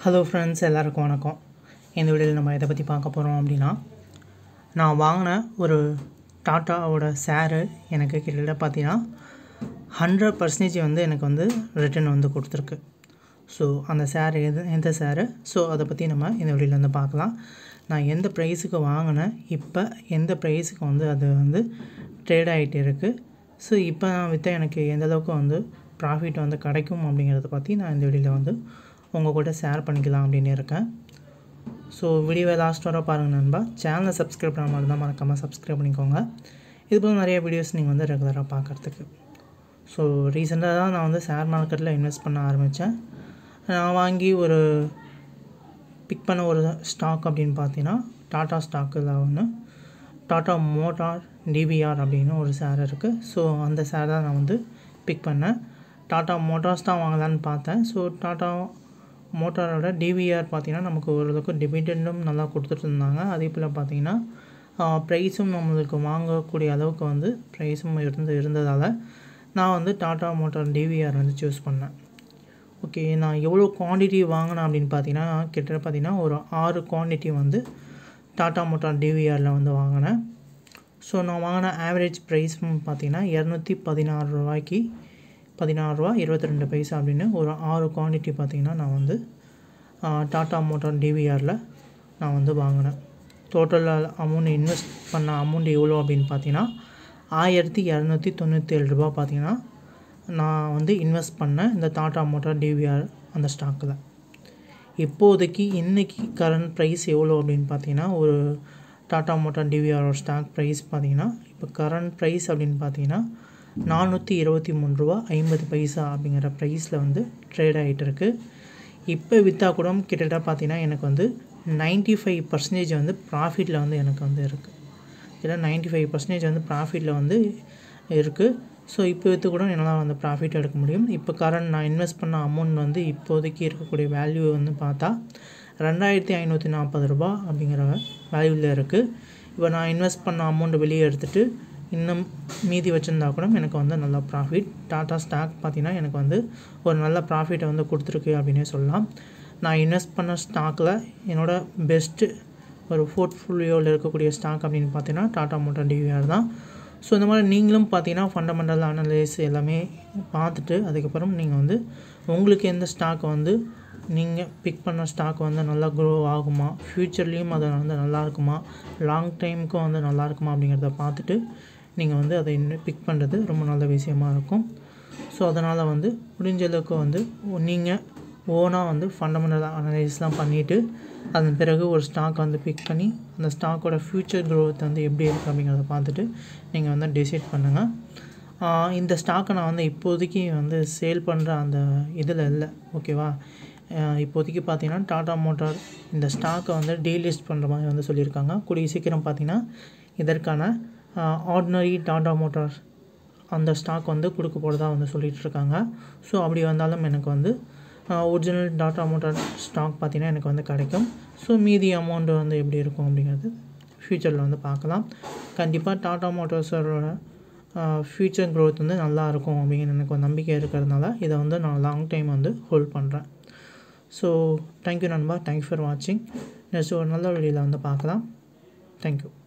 hello friends எல்லாருக்கும் வணக்கம் இந்த வீடியோவில் நம்ம எதை பற்றி பார்க்க போகிறோம் அப்படின்னா நான் வாங்கின ஒரு டாட்டாவோட ஷேரு எனக்கு கிட்டத்தட்ட பார்த்தீங்கன்னா ஹண்ட்ரட் பர்சன்டேஜ் வந்து எனக்கு வந்து ரிட்டர்ன் வந்து கொடுத்துருக்கு ஸோ அந்த ஷேர் எது எந்த ஷேரு ஸோ அதை பற்றி நம்ம இந்த வீடியோவில் வந்து பார்க்கலாம் நான் எந்த ப்ரைஸுக்கு வாங்கினேன் இப்போ எந்த ப்ரைஸுக்கு வந்து அது வந்து ட்ரேட் ஆகிட்டு இருக்குது ஸோ இப்போ நான் விற்ற எனக்கு எந்த அளவுக்கு வந்து ப்ராஃபிட் வந்து கிடைக்கும் அப்படிங்கிறத பற்றி நான் இந்த வீடியோவில் வந்து உங்கள் கூட ஷேர் பண்ணிக்கலாம் அப்படின்னு இருக்கேன் ஸோ வீடியோவை லாஸ்ட் வர பாருங்கள் நண்பா சேனலை சப்ஸ்கிரைப் பண்ண மாதிரி தான் மறக்காமல் சப்ஸ்கிரைப் பண்ணிக்கோங்க இது போல் நிறைய வீடியோஸ் நீங்கள் வந்து ரெகுலராக பார்க்குறதுக்கு ஸோ ரீசெண்டாக தான் நான் வந்து ஷேர் மார்க்கெட்டில் இன்வெஸ்ட் பண்ண ஆரம்பித்தேன் நான் வாங்கி ஒரு பிக் பண்ண ஒரு ஸ்டாக் அப்படின்னு பார்த்தீங்கன்னா டாட்டா ஸ்டாக்கில் ஒன்று டாட்டா மோட்டார் டிவிஆர் அப்படின்னு ஒரு ஷேர் இருக்குது ஸோ அந்த ஷேர் தான் நான் வந்து பிக் பண்ணேன் டாட்டா மோட்டார்ஸ் தான் வாங்கலான்னு பார்த்தேன் ஸோ டாட்டா மோட்டாரோட டிவிஆர் பார்த்திங்கன்னா நமக்கு ஓரளவுக்கு டிவிடெண்டும் நல்லா கொடுத்துட்டு இருந்தாங்க அதே போல் பார்த்திங்கன்னா ப்ரைஸும் நம்மளுக்கு வாங்கக்கூடிய அளவுக்கு வந்து ப்ரைஸும் இருந்து இருந்ததால் நான் வந்து டாட்டா மோட்டார் டிவிஆர் வந்து சூஸ் பண்ணேன் ஓகே நான் எவ்வளோ குவான்டிட்டி வாங்கினேன் அப்படின்னு பார்த்தீங்கன்னா கிட்டத்தட்ட பார்த்தீங்கன்னா ஒரு ஆறு குவான்டிட்டி வந்து டாட்டா மோட்டார் டிவிஆரில் வந்து வாங்கினேன் ஸோ நான் வாங்கின ஆவரேஜ் ப்ரைஸ் பார்த்தீங்கன்னா இரநூத்தி பதினாறு ரூபாய்க்கு பதினாறு ரூபா இருபத்தி ரெண்டு பைசா அப்படின்னு ஒரு ஆறு குவான்டிட்டி பார்த்திங்கன்னா நான் வந்து டாட்டா மோட்டார் டிவிஆரில் நான் வந்து வாங்கினேன் டோட்டல் அமௌண்ட் இன்வெஸ்ட் பண்ண அமௌண்ட் எவ்வளோ அப்படின்னு பார்த்தீங்கன்னா ஆயிரத்தி இரநூத்தி தொண்ணூற்றி ஏழு ரூபா பார்த்தீங்கன்னா நான் வந்து இன்வெஸ்ட் பண்ணேன் இந்த டாட்டா மோட்டார் டிவிஆர் அந்த ஸ்டாக்கில் இப்போதைக்கு இன்றைக்கி கரண்ட் ப்ரைஸ் எவ்வளோ அப்படின்னு பார்த்தீங்கன்னா ஒரு டாட்டா மோட்டார் டிவிஆரோட ஸ்டாக் ப்ரைஸ் பார்த்தீங்கன்னா இப்போ கரண்ட் ப்ரைஸ் அப்படின்னு பார்த்தீங்கன்னா நானூற்றி இருபத்தி மூணு ரூபா ஐம்பது பைசா அப்படிங்கிற ப்ரைஸில் வந்து ட்ரேட் ஆகிட்டு இருக்குது இப்போ விற்றா கூட கிட்டத்தட்ட பார்த்தீங்கன்னா எனக்கு வந்து நைன்ட்டி ஃபைவ் பர்சன்டேஜ் வந்து ப்ராஃபிட்டில் வந்து எனக்கு வந்து இருக்குது இல்லை நைன்ட்டி ஃபைவ் பர்சன்டேஜ் வந்து ப்ராஃபிட்டில் வந்து இருக்குது ஸோ இப்போ விற்று கூட என்னால் வந்து ப்ராஃபிட் எடுக்க முடியும் இப்போ கரண்ட் நான் இன்வெஸ்ட் பண்ண அமௌண்ட் வந்து இப்போதைக்கு இருக்கக்கூடிய வேல்யூ வந்து பார்த்தா ரெண்டாயிரத்தி ஐநூற்றி நாற்பது ரூபா அப்படிங்கிற வேல்யூவில் இருக்குது இப்போ நான் இன்வெஸ்ட் பண்ண அமௌண்ட் வெளியே எடுத்துகிட்டு இன்னும் மீதி வச்சுருந்தா கூட எனக்கு வந்து நல்ல ப்ராஃபிட் டாட்டா ஸ்டாக் பார்த்திங்கன்னா எனக்கு வந்து ஒரு நல்ல ப்ராஃபிட்டை வந்து கொடுத்துருக்கு அப்படின்னே சொல்லலாம் நான் இன்வெஸ்ட் பண்ண ஸ்டாக்கில் என்னோடய பெஸ்ட்டு ஒரு போர்ட்ஃபோலியோவில் இருக்கக்கூடிய ஸ்டாக் அப்படின்னு பார்த்தீங்கன்னா டாட்டா மோட்டார் டிவிஆர் தான் ஸோ இந்த மாதிரி நீங்களும் பார்த்தீங்கன்னா ஃபண்டமெண்டல் அனலைஸ் எல்லாமே பார்த்துட்டு அதுக்கப்புறம் நீங்கள் வந்து உங்களுக்கு எந்த ஸ்டாக் வந்து நீங்கள் பிக் பண்ண ஸ்டாக் வந்து நல்லா க்ரோ ஆகுமா ஃப்யூச்சர்லேயும் அது வந்து நல்லா இருக்குமா லாங் டைமுக்கும் வந்து நல்லா இருக்குமா அப்படிங்கிறத பார்த்துட்டு நீங்கள் வந்து அதை இன்னும் பிக் பண்ணுறது ரொம்ப நல்ல விஷயமா இருக்கும் ஸோ அதனால் வந்து முடிஞ்ச அளவுக்கு வந்து நீங்கள் ஓனாக வந்து ஃபண்டமெண்டல் அனலைஸ்லாம் பண்ணிவிட்டு அதன் பிறகு ஒரு ஸ்டாக் வந்து பிக் பண்ணி அந்த ஸ்டாக்கோட ஃப்யூச்சர் க்ரோத் வந்து எப்படி இருக்குது அப்படிங்கிறத பார்த்துட்டு நீங்கள் வந்து டிசைட் பண்ணுங்கள் இந்த ஸ்டாக்கை நான் வந்து இப்போதைக்கு வந்து சேல் பண்ணுற அந்த இதில் இல்லை ஓகேவா இப்போதைக்கு பார்த்தீங்கன்னா டாட்டா மோட்டார் இந்த ஸ்டாக்கை வந்து டீலிஸ்ட் பண்ணுற மாதிரி வந்து சொல்லியிருக்காங்க கூடிய சீக்கிரம் பார்த்தீங்கன்னா இதற்கான ஆர்டினரி டாட்டா மோட்டார் அந்த ஸ்டாக் வந்து கொடுக்க போகிறதா வந்து சொல்லிகிட்டு இருக்காங்க ஸோ அப்படி வந்தாலும் எனக்கு வந்து ஒரிஜினல் டாட்டா மோட்டார் ஸ்டாக் பார்த்திங்கன்னா எனக்கு வந்து கிடைக்கும் ஸோ மீதி அமௌண்ட்டு வந்து எப்படி இருக்கும் அப்படிங்கிறது ஃப்யூச்சரில் வந்து பார்க்கலாம் கண்டிப்பாக டாட்டா மோட்டார்ஸோட ஃப்யூச்சர் க்ரோத் வந்து நல்லா இருக்கும் அப்படிங்கிற எனக்கு ஒரு நம்பிக்கை இருக்கிறதுனால இதை வந்து நான் லாங் டைம் வந்து ஹோல்ட் பண்ணுறேன் ஸோ தேங்க்யூ நண்பா தேங்க்யூ ஃபார் வாட்சிங் நெக்ஸ்ட் ஒரு நல்ல வீடியோவில் வந்து பார்க்கலாம் தேங்க்யூ